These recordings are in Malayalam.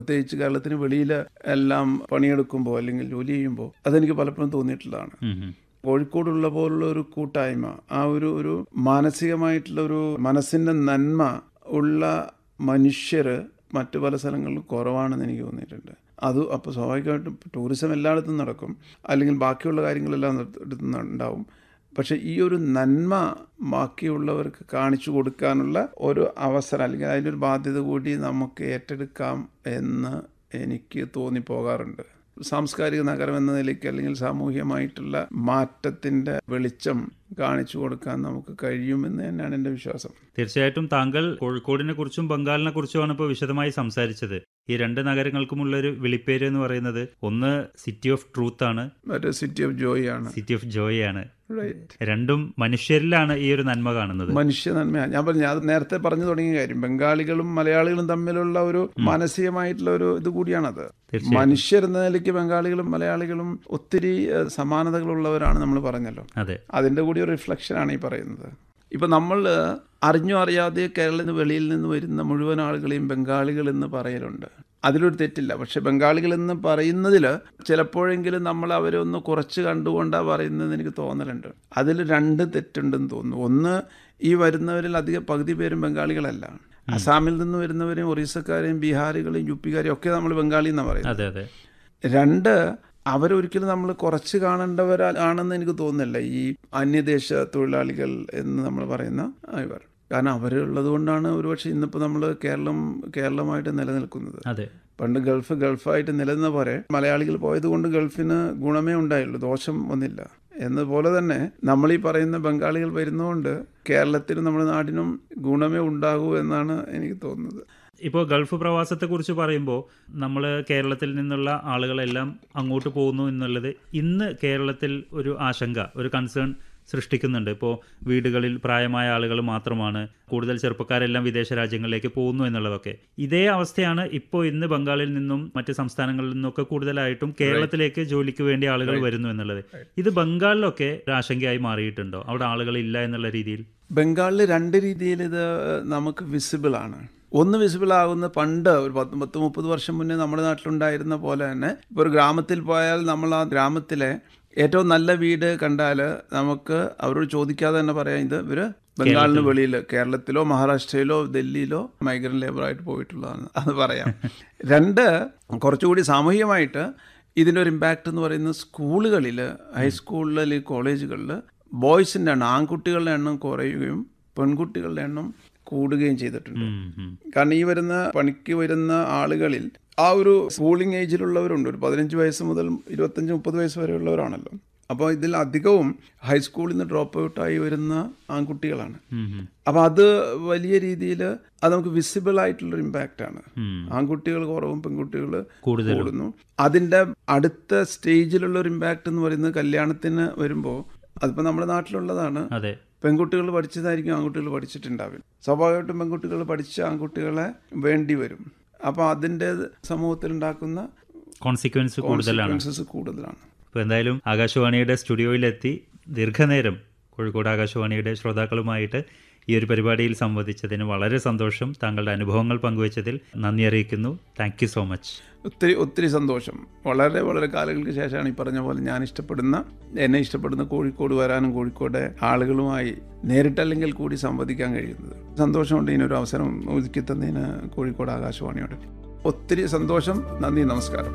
പ്രത്യേകിച്ച് കേരളത്തിന് വെളിയിൽ എല്ലാം പണിയെടുക്കുമ്പോൾ അല്ലെങ്കിൽ ജോലി ചെയ്യുമ്പോൾ അതെനിക്ക് പലപ്പോഴും തോന്നിയിട്ടുള്ളതാണ് ഉം, ഉം. കോഴിക്കോടുള്ള പോലുള്ള ഒരു കൂട്ടായ്മ ആ ഒരു ഒരു മാനസികമായിട്ടുള്ള ഒരു മനസ്സിൻ്റെ നന്മ ഉള്ള മനുഷ്യർ മറ്റു പല സ്ഥലങ്ങളിലും കുറവാണെന്ന് എനിക്ക് തോന്നിയിട്ടുണ്ട് അത് അപ്പോൾ സ്വാഭാവികമായിട്ടും ടൂറിസം എല്ലായിടത്തും നടക്കും അല്ലെങ്കിൽ ബാക്കിയുള്ള കാര്യങ്ങളെല്ലാം ഇടത്തും ഉണ്ടാവും പക്ഷെ ഈ ഒരു നന്മ ബാക്കിയുള്ളവർക്ക് കാണിച്ചു കൊടുക്കാനുള്ള ഒരു അവസരം അല്ലെങ്കിൽ അതിൻ്റെ ഒരു ബാധ്യത കൂടി നമുക്ക് ഏറ്റെടുക്കാം എന്ന് എനിക്ക് തോന്നിപ്പോകാറുണ്ട് സാംസ്കാരിക നഗരം എന്ന നിലയ്ക്ക് അല്ലെങ്കിൽ സാമൂഹ്യമായിട്ടുള്ള മാറ്റത്തിൻ്റെ വെളിച്ചം കാണിച്ചു കൊടുക്കാൻ നമുക്ക് കഴിയുമെന്ന് തന്നെയാണ് എൻ്റെ വിശ്വാസം തീർച്ചയായിട്ടും താങ്കൾ കോഴിക്കോടിനെ കുറിച്ചും ബംഗാളിനെ കുറിച്ചുമാണ് ഇപ്പോൾ വിശദമായി സംസാരിച്ചത് ഈ രണ്ട് നഗരങ്ങൾക്കുമുള്ള ഒരു വിളിപ്പേര് എന്ന് പറയുന്നത് ഒന്ന് സിറ്റി ഓഫ് ട്രൂത്ത് ആണ് മറ്റേ സിറ്റി ഓഫ് ജോയ് ആണ് സിറ്റി ഓഫ് ജോയ് ആണ് റൈറ്റ് രണ്ടും മനുഷ്യരിലാണ് ഈ ഒരു നന്മ കാണുന്നത് മനുഷ്യ നന്മയാണ് ഞാൻ പറഞ്ഞു അത് നേരത്തെ പറഞ്ഞു തുടങ്ങിയ കാര്യം ബംഗാളികളും മലയാളികളും തമ്മിലുള്ള ഒരു മാനസികമായിട്ടുള്ള ഒരു ഇത് കൂടിയാണത് തീർച്ചയായും. മനുഷ്യർ എന്ന നിലയ്ക്ക് ബംഗാളികളും മലയാളികളും ഒത്തിരി ഏഹ്, സമാനതകളുള്ളവരാണ് നമ്മൾ പറഞ്ഞല്ലോ അതെ അതിൻ്റെ കൂടി ഒരു റിഫ്ലക്ഷനാണ് ഈ പറയുന്നത് ഇപ്പം നമ്മൾ അറിഞ്ഞോ അറിയാതെ കേരളത്തിൽ നിന്ന് വെളിയിൽ നിന്ന് വരുന്ന മുഴുവൻ ആളുകളെയും ബംഗാളികൾ എന്ന് പറയലുണ്ട് അതിലൊരു തെറ്റില്ല പക്ഷെ ബംഗാളികൾ എന്ന് പറയുന്നതിൽ ചിലപ്പോഴെങ്കിലും നമ്മൾ അവരെ ഒന്ന് കുറച്ച് കണ്ടുകൊണ്ടാണ് പറയുന്നതെന്ന് എനിക്ക് തോന്നലുണ്ട് അതിൽ രണ്ട് തെറ്റുണ്ടെന്ന് തോന്നുന്നു ഒന്ന് ഈ വരുന്നവരിൽ അധികം പകുതി പേരും ബംഗാളികളല്ല അസാമിൽ നിന്ന് വരുന്നവരെയും ഒറീസക്കാരെയും ബീഹാറികളെയും യു പിക്കാരെയും ഒക്കെ നമ്മൾ ബംഗാളി എന്നാണ് പറയുന്നത് അതെ അതെ രണ്ട് അവരൊരിക്കലും നമ്മൾ കുറച്ച് കാണേണ്ടവരാണെന്ന് എനിക്ക് തോന്നുന്നില്ല ഈ അന്യദേശ തൊഴിലാളികൾ എന്ന് നമ്മൾ പറയുന്ന ഇവർ കാരണം അവരുള്ളത് കൊണ്ടാണ് ഒരുപക്ഷെ ഇന്നിപ്പോൾ നമ്മൾ കേരളം കേരളമായിട്ട് നിലനിൽക്കുന്നത് അതെ പണ്ട് ഗൾഫ് ഗൾഫായിട്ട് നിലനിന്ന പോലെ മലയാളികൾ പോയത് കൊണ്ട് ഗൾഫിന് ഗുണമേ ഉണ്ടായുള്ളൂ ദോഷം വന്നില്ല എന്നതുപോലെ തന്നെ നമ്മൾ ഈ പറയുന്ന ബംഗാളികൾ വരുന്നതുകൊണ്ട് കേരളത്തിനും നമ്മുടെ നാടിനും ഗുണമേ ഉണ്ടാകൂ എന്നാണ് എനിക്ക് തോന്നുന്നത് ഇപ്പോൾ ഗൾഫ് പ്രവാസത്തെക്കുറിച്ച് പറയുമ്പോൾ നമ്മൾ കേരളത്തിൽ നിന്നുള്ള ആളുകളെല്ലാം അങ്ങോട്ട് പോകുന്നു എന്നുള്ളത് ഇന്ന് കേരളത്തിൽ ഒരു ആശങ്ക ഒരു കൺസേൺ സൃഷ്ടിക്കുന്നുണ്ട് ഇപ്പോൾ വീടുകളിൽ പ്രായമായ ആളുകൾ മാത്രമാണ് കൂടുതൽ ചെറുപ്പക്കാരെല്ലാം വിദേശ രാജ്യങ്ങളിലേക്ക് പോകുന്നു എന്നുള്ളതൊക്കെ ഇതേ അവസ്ഥയാണ് ഇപ്പോൾ ഇന്ന് ബംഗാളിൽ നിന്നും മറ്റ് സംസ്ഥാനങ്ങളിൽ നിന്നൊക്കെ കൂടുതലായിട്ടും കേരളത്തിലേക്ക് ജോലിക്ക് വേണ്ടി ആളുകൾ വരുന്നു എന്നുള്ളത് ഇത് ബംഗാളിലൊക്കെ ഒരു ആശങ്കയായി മാറിയിട്ടുണ്ടോ അവിടെ ആളുകളില്ല എന്നുള്ള രീതിയിൽ ബംഗാളിൽ രണ്ട് രീതിയിൽ ഇത് നമുക്ക് വിസിബിൾ ആണ് ഒന്ന് വിസിബിൾ ആകുന്ന പണ്ട് ഒരു പത്ത് പത്ത് മുപ്പത് വർഷം മുന്നേ നമ്മുടെ നാട്ടിലുണ്ടായിരുന്ന പോലെ തന്നെ ഇപ്പോൾ ഒരു ഗ്രാമത്തിൽ പോയാൽ നമ്മൾ ആ ഗ്രാമത്തിലെ ഏറ്റവും നല്ല വീട് കണ്ടാൽ നമുക്ക് അവരോട് ചോദിക്കാതെ തന്നെ പറയാം ഇത് ഇവർ ബംഗാളിന് വെളിയിൽ കേരളത്തിലോ മഹാരാഷ്ട്രയിലോ ഡൽഹിയിലോ മൈഗ്രൻ്റ് ലേബറായിട്ട് പോയിട്ടുള്ളതാണ് അത് പറയാം രണ്ട് കുറച്ചുകൂടി സാമൂഹികമായിട്ട് ഇതിൻ്റെ ഒരു ഇമ്പാക്റ്റ് എന്ന് പറയുന്നത് സ്കൂളുകളിൽ ഹൈസ്കൂളിൽ അല്ലെങ്കിൽ കോളേജുകളിൽ ബോയ്സിൻ്റെ എണ്ണം ആൺകുട്ടികളുടെ എണ്ണം കുറയുകയും പെൺകുട്ടികളുടെ എണ്ണം കൂടുകയും ചെയ്തിട്ടുണ്ട് ഉം, ഉം. കാരണം ഈ വരുന്ന പണിക്ക് വരുന്ന ആളുകളിൽ ആ ഒരു സ്കൂളിംഗ് ഏജിലുള്ളവരുണ്ട് ഒരു പതിനഞ്ച് വയസ്സ് മുതൽ ഇരുപത്തഞ്ച് മുപ്പത് വയസ്സ് വരെയുള്ളവരാണല്ലോ അപ്പോൾ ഇതിൽ അധികവും ഹൈസ്കൂളിൽ നിന്ന് ഡ്രോപ്പ് ഔട്ടായി വരുന്ന ആൺകുട്ടികളാണ് ഉം, ഉം. അപ്പോൾ അത് വലിയ രീതിയിൽ അത് നമുക്ക് വിസിബിൾ ആയിട്ടുള്ളൊരു ഇമ്പാക്റ്റ് ആണ് ഉം. ആൺകുട്ടികൾ കുറവും പെൺകുട്ടികൾ കൂടുതലും കൂടുന്നു അതിൻ്റെ അടുത്ത സ്റ്റേജിലുള്ള ഒരു ഇമ്പാക്റ്റ് എന്ന് പറയുന്നത് കല്യാണത്തിന് വരുമ്പോൾ അതിപ്പോൾ നമ്മുടെ നാട്ടിലുള്ളതാണ് അതെ പെൺകുട്ടികൾ പഠിച്ചതായിരിക്കും ആൺകുട്ടികൾ പഠിച്ചിട്ടുണ്ടാവില്ല സ്വാഭാവികമായിട്ടും പെൺകുട്ടികൾ പഠിച്ച ആൺകുട്ടികളെ വേണ്ടി വരും അപ്പോൾ അതിൻ്റെ സമൂഹത്തിൽ ഉണ്ടാക്കുന്ന കോൺസിക്വൻസ് കൂടുതലാണ് കോൺസിക്വൻസസ് കൂടുതലാണ് അപ്പോൾ എന്തായാലും ആകാശവാണിയുടെ സ്റ്റുഡിയോയിലെത്തി ദീർഘനേരം കോഴിക്കോട് ആകാശവാണിയുടെ ശ്രോതാക്കളുമായിട്ട് ഈ ഒരു പരിപാടിയിൽ സംവദിച്ചതിന് വളരെ സന്തോഷം താങ്കളുടെ അനുഭവങ്ങൾ പങ്കുവച്ചതിൽ നന്ദി അറിയിക്കുന്നു താങ്ക് യു സോ മച്ച് ഒത്തിരി ഒത്തിരി സന്തോഷം വളരെ വളരെ കാലങ്ങൾക്ക് ശേഷമാണ് ഈ പറഞ്ഞ പോലെ ഞാൻ ഇഷ്ടപ്പെടുന്ന എന്നെ ഇഷ്ടപ്പെടുന്ന കോഴിക്കോട് വരാനും കോഴിക്കോട് ആളുകളുമായി നേരിട്ടല്ലെങ്കിൽ കൂടി സംവദിക്കാൻ കഴിയുന്നത് സന്തോഷമുണ്ട് ഇതിനൊരു അവസരം ഒരുക്കി തന്നതിന് കോഴിക്കോട് ആകാശവാണിയോട് ഒത്തിരി സന്തോഷം നന്ദി നമസ്കാരം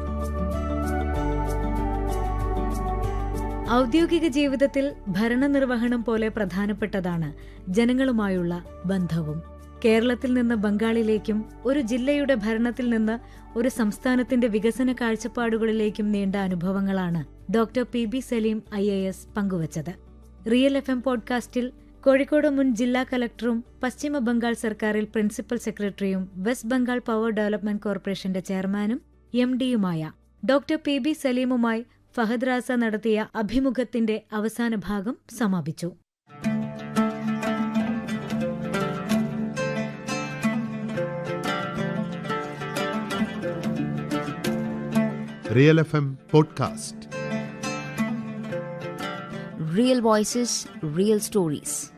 ഔദ്യോഗിക ജീവിതത്തിൽ ഭരണനിർവഹണം പോലെ പ്രധാനപ്പെട്ടതാണ് ജനങ്ങളുമായുള്ള ബന്ധവും കേരളത്തിൽ നിന്ന് ബംഗാളിലേക്കും ഒരു ജില്ലയുടെ ഭരണത്തിൽ നിന്ന് ഒരു സംസ്ഥാനത്തിന്റെ വികസന കാഴ്ചപ്പാടുകളിലേക്കും നീണ്ട അനുഭവങ്ങളാണ് doctor P B Saleem I A S പങ്കുവച്ചത് റിയൽ എഫ് എം പോഡ്കാസ്റ്റിൽ കോഴിക്കോട് മുൻ ജില്ലാ കലക്ടറും പശ്ചിമ ബംഗാൾ സർക്കാരിൽ പ്രിൻസിപ്പൽ സെക്രട്ടറിയും വെസ്റ്റ് ബംഗാൾ പവർ ഡെവലപ്മെന്റ് കോർപ്പറേഷന്റെ ചെയർമാനും എം ഡിയുമായ ഡോക്ടർ പി ബി സലീമുമായി ഫഹദ് റാസ നടത്തിയ അഭിമുഖത്തിന്റെ അവസാന ഭാഗം സമാപിച്ചു Real FM podcast. Real voices, real stories.